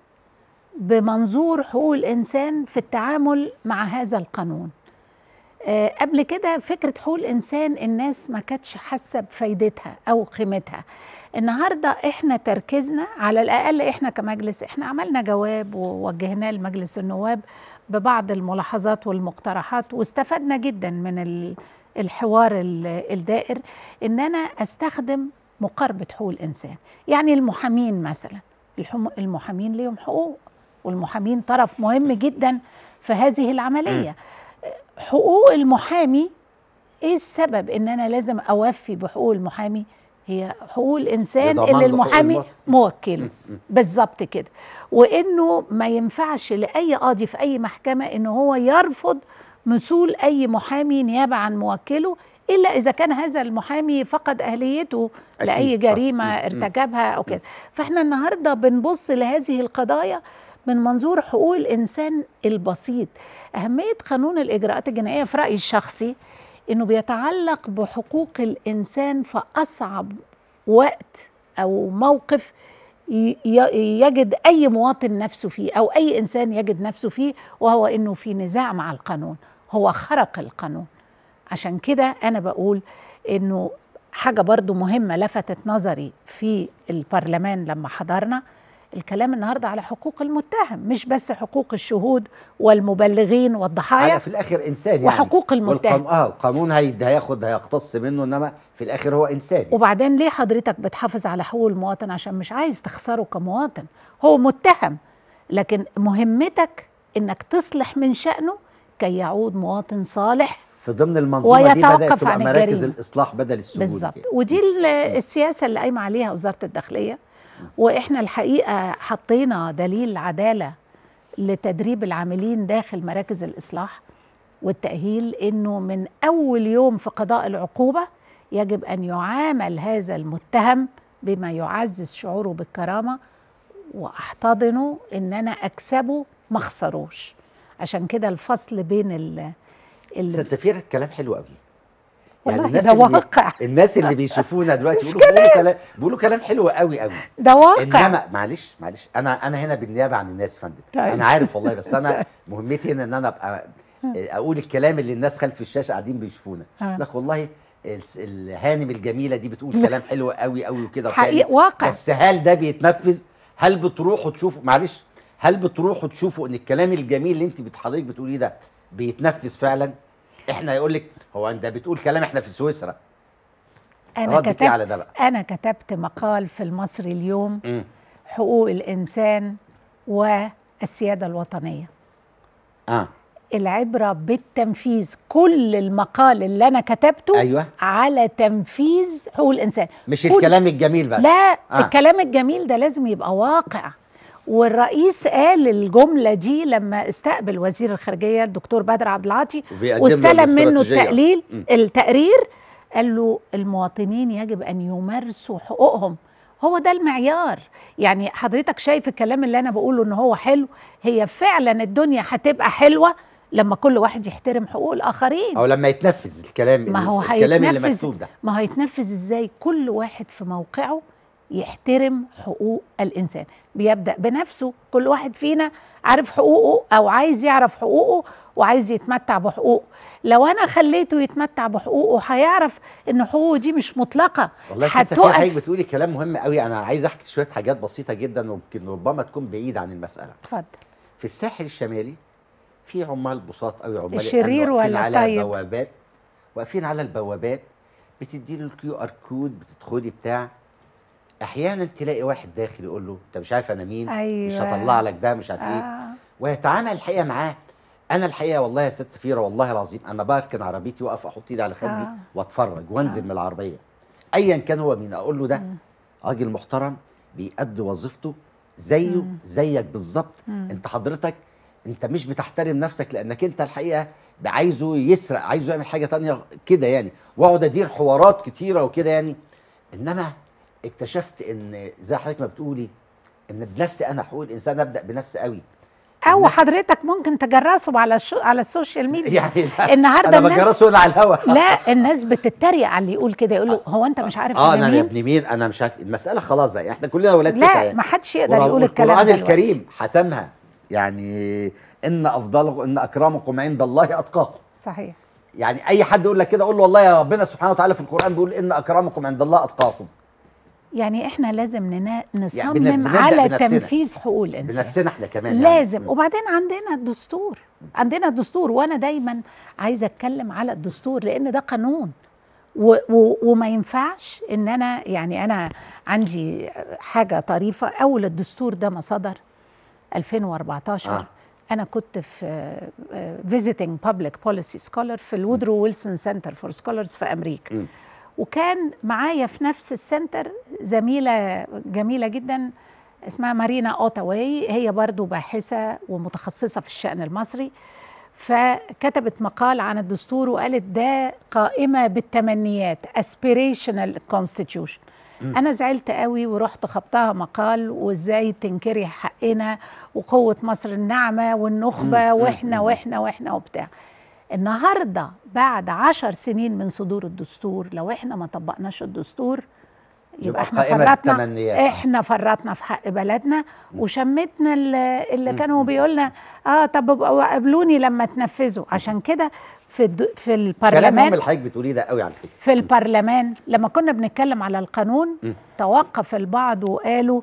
بمنظور حقوق الانسان في التعامل مع هذا القانون آه، قبل كده فكره حقوق الانسان الناس ما كانتش حاسه بفايدتها او قيمتها النهارده احنا تركيزنا على الاقل احنا كمجلس احنا عملنا جواب ووجهناه لمجلس النواب ببعض الملاحظات والمقترحات واستفدنا جدا من ال- الحوار ال- الدائر ان انا استخدم مقاربه حقوق الانسان يعني المحامين مثلا الحم- المحامين ليهم حقوق والمحامين طرف مهم جدا في هذه العمليه حقوق المحامي ايه السبب ان انا لازم اوفي بحقوق المحامي هي حقوق الانسان لضمان اللي حقوق المحامي المواطن. موكله بالظبط كده وانه ما ينفعش لاي قاضي في اي محكمه ان هو يرفض مثول اي محامي نيابه عن موكله الا اذا كان هذا المحامي فقد اهليته أكيد. لاي صح. جريمه مم. ارتكبها او كده فاحنا النهارده بنبص لهذه القضايا من منظور حقوق الانسان البسيط اهميه قانون الاجراءات الجنائيه في رايي الشخصي انه بيتعلق بحقوق الانسان في اصعب وقت او موقف ي- ي- يجد اي مواطن نفسه فيه او اي انسان يجد نفسه فيه وهو انه في نزاع مع القانون هو خرق القانون عشان كده انا بقول انه حاجه برضو مهمه لفتت نظري في البرلمان لما حضرنا الكلام النهارده على حقوق المتهم مش بس حقوق الشهود والمبلغين والضحايا على في الاخر انسان يعني وحقوق المتهم. والقانون- اه القانون هيد- هياخد هيقتص منه انما في الاخر هو انسان وبعدين ليه حضرتك بتحافظ على حقوق المواطن عشان مش عايز تخسره كمواطن هو متهم لكن مهمتك انك تصلح من شأنه كي يعود مواطن صالح في ضمن المنظومه دي بدات ويتوقف تبقى عن مراكز الجريمة. الاصلاح بدل السجون بالظبط كده. ودي ال- السياسه اللي قايمه عليها وزاره الداخليه واحنا الحقيقه حطينا دليل عداله لتدريب العاملين داخل مراكز الاصلاح والتاهيل انه من اول يوم في قضاء العقوبه يجب ان يعامل هذا المتهم بما يعزز شعوره بالكرامه واحتضنه ان انا اكسبه ما اخسروش عشان كده الفصل بين ال ال- استاذ سفير الكلام حلو قوي والله الناس ده اللي واقع. الناس اللي بيشوفونا دلوقتي بيقولوا بيقولوا كلام بيقولوا كلام حلو قوي قوي ده واقع انما معلش معلش انا انا هنا بالنيابه عن الناس يا فندم طيب. انا عارف والله بس انا مهمتي هنا ان انا ابقى اقول الكلام اللي الناس خلف الشاشه قاعدين بيشوفونا آه. لك والله الس- الهانم الجميله دي بتقول كلام حلو قوي قوي وكده حقيقي وبتعمل. واقع بس هل ده بيتنفذ هل بتروحوا تشوفوا معلش هل بتروحوا تشوفوا ان الكلام الجميل اللي انت بت- حضرتك بتقوليه ده بيتنفذ فعلا احنا يقول لك هو انت بتقول كلام احنا في سويسرا انا ردك ايه كتبت على ده بقى انا كتبت مقال في المصري اليوم مم. حقوق الانسان والسياده الوطنيه اه العبره بالتنفيذ كل المقال اللي انا كتبته ايوه على تنفيذ حقوق الانسان مش كل- الكلام الجميل بس لا آه. آه. الكلام الجميل ده لازم يبقى واقع والرئيس قال الجمله دي لما استقبل وزير الخارجيه الدكتور بدر عبد العاطي وبيقدم له واستلم منه الاستراتيجية. التقليل مم. التقرير قال له المواطنين يجب ان يمارسوا حقوقهم هو ده المعيار يعني حضرتك شايف الكلام اللي انا بقوله ان هو حلو هي فعلا الدنيا هتبقى حلوه لما كل واحد يحترم حقوق الاخرين او لما يتنفذ الكلام ما هو الكلام اللي هيتنفذ مكتوب ده ما هو هيتنفذ ازاي كل واحد في موقعه يحترم حقوق الانسان بيبدا بنفسه كل واحد فينا عارف حقوقه او عايز يعرف حقوقه وعايز يتمتع بحقوقه لو انا خليته يتمتع بحقوقه هيعرف ان حقوقه دي مش مطلقه والله يا استاذ سفير حضرتك هتقف بتقولي كلام مهم قوي انا عايز احكي شويه حاجات بسيطه جدا ويمكن ربما تكون بعيده عن المساله اتفضل في الساحل الشمالي في عمال بساط قوي عمال الشرير الأمن واقفين ولا على الطيب؟ بوابات واقفين على البوابات بتدي له الكيو ار كود بتدخلي بتاع احيانا تلاقي واحد داخل يقول له انت مش عارف انا مين مش أيوة. هطلع لك ده مش عارف ايه آه. ويتعامل الحقيقه معاه انا الحقيقه والله يا ست سفيره والله العظيم انا بركن عربيتي واقف احط ايدي على خدي آه. واتفرج وانزل آه. من العربيه ايا كان هو مين اقول له ده راجل محترم بيأدي وظيفته زيه مم. زيك بالظبط مم. انت حضرتك انت مش بتحترم نفسك لانك انت الحقيقه عايزه يسرق عايزه يعمل حاجه تانية كده يعني واقعد ادير حوارات كتيره وكده يعني انما اكتشفت ان زي حضرتك ما بتقولي ان بنفسي انا حقوق الانسان ابدا بنفسي قوي او الناس- حضرتك ممكن تجرسهم على الشو على السوشيال ميديا يعني لا، النهارده انا الناس بجرسه هنا على الهوا لا الناس بتتريق على اللي يقول كده يقول له هو انت مش عارف اه انا انا يا مين ابن مين انا مش عارف المساله خلاص بقى احنا كلنا ولاد لا تسعة ما حدش يقدر يقول والقرآن الكلام ده دلوقتي. الكريم حسمها يعني ان افضل ان اكرمكم عند الله اتقاكم صحيح يعني اي حد يقول لك كده قول له والله يا ربنا سبحانه وتعالى في القران بيقول ان اكرمكم عند الله اتقاكم يعني احنا لازم ننا- بن- نصمم بنبدأ على بنفسنا. تنفيذ حقوق الانسان بنفسنا احنا كمان يعني. لازم م. وبعدين عندنا الدستور عندنا الدستور وانا دايما عايزه اتكلم على الدستور لان ده قانون و و وما ينفعش ان انا يعني انا عندي حاجه طريفه اول الدستور ده ما صدر 2014 آه. آه. انا كنت في فيزيتنج بابليك بوليسي سكولر في الودرو ويلسون سنتر فور سكولرز في امريكا م. وكان معايا في نفس السنتر زميله جميله جدا اسمها مارينا اوتاواي هي برضو باحثه ومتخصصه في الشان المصري فكتبت مقال عن الدستور وقالت ده قائمه بالتمنيات aspirational constitution انا زعلت قوي ورحت خبطها مقال وازاي تنكري حقنا وقوه مصر الناعمه والنخبه مم، مم، واحنا مم. واحنا واحنا وبتاع النهارده بعد عشر سنين من صدور الدستور لو احنا ما طبقناش الدستور يبقى يبقى احنا قائمة فرطنا بالتمنيات. احنا فرطنا في حق بلدنا وشمتنا اللي, اللي كانوا بيقولنا اه طب ابقوا قابلوني لما تنفذوا عشان كده في الد... في كلام مهم البرلمان اللي حضرتك بتقوليه ده قوي على فكره في البرلمان لما كنا بنتكلم على القانون م. توقف البعض وقالوا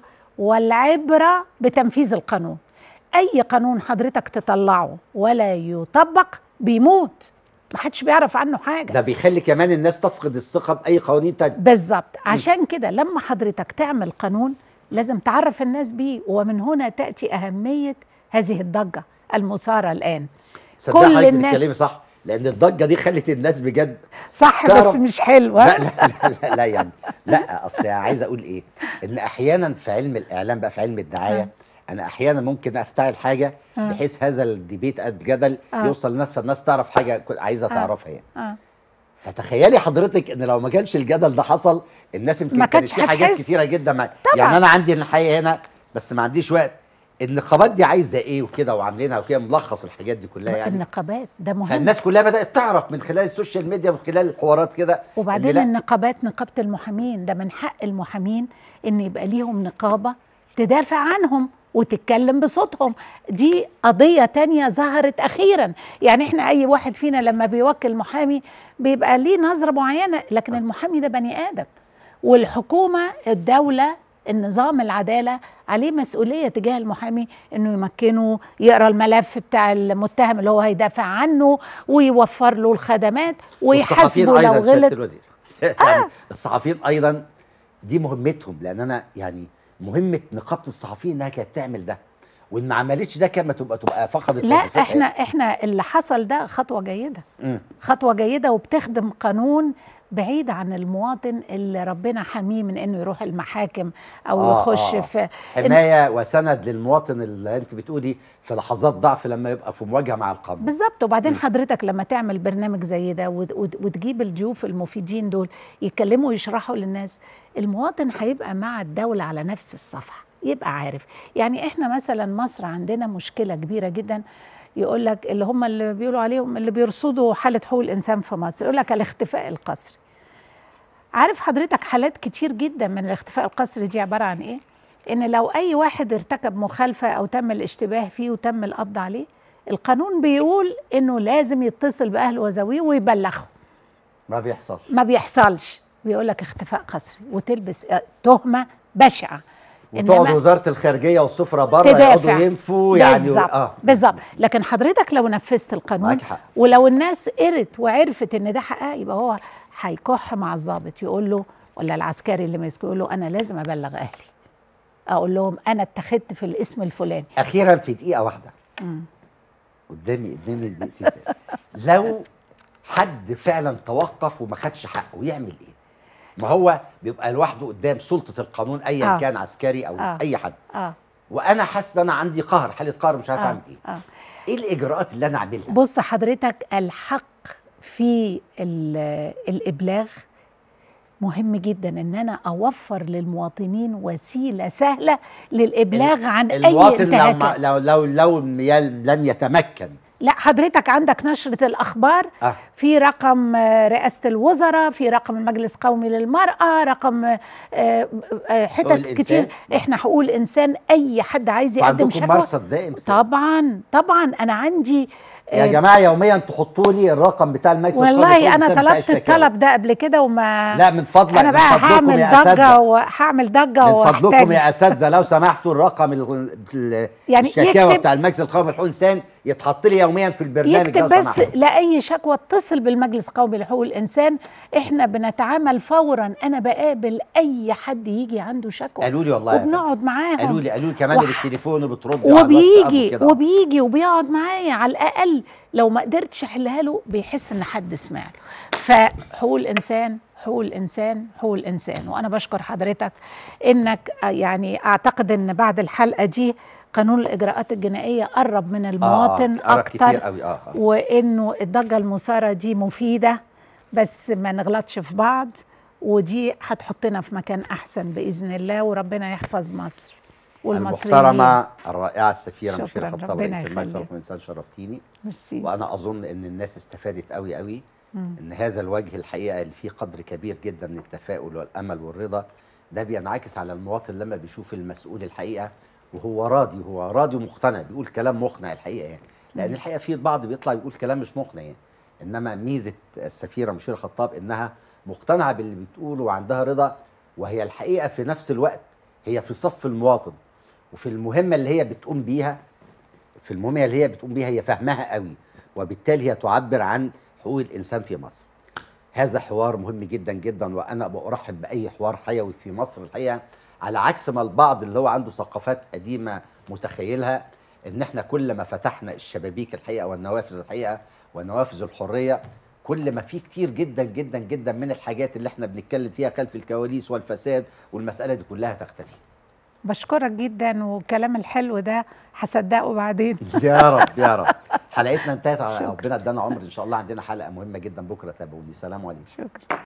والعبرة بتنفيذ القانون أي قانون حضرتك تطلعه ولا يطبق بيموت محدش بيعرف عنه حاجة ده بيخلي كمان الناس تفقد الثقه باي قوانين تانية بالظبط عشان كده لما حضرتك تعمل قانون لازم تعرف الناس بيه ومن هنا تأتي أهمية هذه الضجة المثارة الآن صدق كل حضرتك الناس- بتتكلمي صح لان الضجه دي خلت الناس بجد صح تعرف- بس مش حلوة لا لا لا لا, لا يعني لا اصل عايز اقول ايه ان احيانا في علم الاعلام بقى في علم الدعايه آه. انا احيانا ممكن افتعل حاجه آه. بحيث هذا الديبيت الجدل آه. يوصل للناس فالناس تعرف حاجه كنت عايزه تعرفها يعني آه. فتخيلي حضرتك ان لو ما كانش الجدل ده حصل الناس يمكن ما كانت كانتش في حاجات هتحس. كتيره جدا مع... طبعاً. يعني انا عندي الحقيقه هنا بس ما عنديش وقت النقابات دي عايزه ايه وكده وعاملينها وكده ملخص الحاجات دي كلها يعني النقابات ده مهم فالناس كلها بدات تعرف من خلال السوشيال ميديا ومن خلال الحوارات كده إن وبعدين لا، النقابات نقابة المحامين ده من حق المحامين ان يبقى ليهم نقابة تدافع عنهم وتتكلم بصوتهم دي قضية تانية ظهرت أخيرا يعني احنا أي واحد فينا لما بيوكل محامي بيبقى ليه نظرة معينة لكن المحامي ده بني آدم والحكومة الدولة النظام العدالة عليه مسؤولية تجاه المحامي انه يمكنه يقرا الملف بتاع المتهم اللي هو هيدافع عنه ويوفر له الخدمات والصحفيين ويحاسبه لو ايضا سياده غلط الوزير يعني الصحفيين ايضا دي مهمتهم لان انا يعني مهمه نقابه الصحفيين انها كانت تعمل ده وان ما عملتش ده كان ما تبقى تبقى فقدت لا وظيفتها. احنا احنا اللي حصل ده خطوه جيده مم. خطوه جيده وبتخدم قانون بعيد عن المواطن اللي ربنا حميه من انه يروح المحاكم او آه، يخش آه. في حمايه وسند للمواطن اللي انت بتقولي في لحظات ضعف لما يبقى في مواجهه مع القانون بالظبط وبعدين حضرتك لما تعمل برنامج زي ده وت- وت- وتجيب الضيوف المفيدين دول يتكلموا ويشرحوا للناس المواطن هيبقى مع الدولة على نفس الصفحة يبقى عارف يعني احنا مثلا مصر عندنا مشكلة كبيرة جدا يقول لك اللي هم اللي بيقولوا عليهم اللي بيرصدوا حالة حقوق الإنسان في مصر يقول لك الاختفاء القسري عارف حضرتك حالات كتير جدا من الاختفاء القسري دي عبارة عن ايه؟ ان لو اي واحد ارتكب مخالفة او تم الاشتباه فيه وتم القبض عليه القانون بيقول انه لازم يتصل باهله وذويه ويبلغهم ما بيحصلش ما بيحصلش بيقول لك اختفاء قسري وتلبس آه، تهمه بشعه وتقعد وزاره الخارجيه والسفره بره تدافع. يقعدوا ينفوا يعني بالظبط اه بالظبط لكن حضرتك لو نفذت القانون معاك حق. ولو الناس قرت وعرفت ان ده حقها يبقى هو هيكح مع الضابط يقول له ولا العسكري اللي ماسكه يقول له انا لازم ابلغ اهلي اقول لهم انا اتخذت في الاسم الفلاني اخيرا في دقيقه واحده مم. قدامي قدامي دقيقتين لو حد فعلا توقف وما خدش حقه يعمل ايه؟ ما هو بيبقى لوحده قدام سلطه القانون ايا آه. كان عسكري او آه. اي حد اه وانا حاسس ان انا عندي قهر حاله قهر مش عارف آه. اعمل ايه آه. ايه الاجراءات اللي انا اعملها بص حضرتك الحق في ال- الابلاغ مهم جدا ان انا اوفر للمواطنين وسيله سهله للابلاغ عن اي المواطن لو, ما انتهاكات لو لو لو يل- لم يتمكن لا حضرتك عندك نشره الاخبار اه في رقم آه، رئاسه الوزراء في رقم المجلس القومي للمراه رقم آه، آه، حتت الإنسان. كتير احنا حقوق الانسان اي حد عايز يقدم عندكم شكوى مرصد دائم طبعا طبعا انا عندي يا آه، جماعه يوميا تحطوا لي الرقم بتاع المجلس القومي والله لحقوق انا الإنسان بتاع طلبت الشكاوى. الطلب ده قبل كده وما لا من فضلك انا من بقى فضلكم هعمل يا ضجه اساتذه وهعمل ضجه من فضلكم واحتاج يا اساتذه لو سمحتوا الرقم ال- ال- يعني الشكاوى يكتب- بتاع المجلس القومي لحقوق الانسان يتحط لي يوميا في البرنامج يكتب لو بس سمحتوا. لاي شكوى اتصل بالمجلس القومي لحقوق الانسان احنا بنتعامل فورا انا بقابل اي حد يجي عنده شكوى قالوا لي والله يا فندم. وبنقعد معاهم قالوا لي قالوا لي كمان وح- بالتليفون وبتردوا على الواتساب وبيجي وكده. وبيجي وبيقعد معايا على الاقل لو ما قدرتش احلها له بيحس ان حد سمع له فحقوق الانسان حقوق الانسان حقوق الانسان وانا بشكر حضرتك انك آه، يعني اعتقد ان بعد الحلقه دي قانون الاجراءات الجنائيه قرب من المواطن آه آه كتير اكتر قوي اه, آه. وانه الضجه المثاره دي مفيده بس ما نغلطش في بعض ودي هتحطنا في مكان احسن باذن الله وربنا يحفظ مصر والمصريين المحترمه الرائعه السفيره شكراً، مشيره خطاب ربنا رئيس المجلس يخليك. القومي للانسان شرفتيني ميرسي وانا اظن ان الناس استفادت قوي قوي مم. ان هذا الوجه الحقيقه اللي فيه قدر كبير جدا من التفاؤل والامل والرضا ده بينعكس على المواطن لما بيشوف المسؤول الحقيقه وهو راضي هو راضي ومقتنع بيقول كلام مقنع الحقيقه يعني لان الحقيقه في البعض بيطلع يقول كلام مش مقنع يعني انما ميزه السفيره مشيره خطاب انها مقتنعه باللي بتقوله وعندها رضا وهي الحقيقه في نفس الوقت هي في صف المواطن وفي المهمه اللي هي بتقوم بيها في المهمه اللي هي بتقوم بيها هي فاهمها قوي وبالتالي هي تعبر عن حقوق الانسان في مصر هذا حوار مهم جدا جدا وانا برحب باي حوار حيوي في مصر الحقيقه على عكس ما البعض اللي هو عنده ثقافات قديمه متخيلها ان احنا كل ما فتحنا الشبابيك الحقيقه والنوافذ الحقيقه ونوافذ الحريه كل ما في كتير جدا جدا جدا من الحاجات اللي احنا بنتكلم فيها خلف الكواليس والفساد والمساله دي كلها تختفي بشكرك جدا والكلام الحلو ده هصدقه بعدين يا رب يا رب حلقتنا انتهت شكرا. ربنا ادانا عمر ان شاء الله عندنا حلقه مهمه جدا بكره تابعوني سلام عليكم شكرا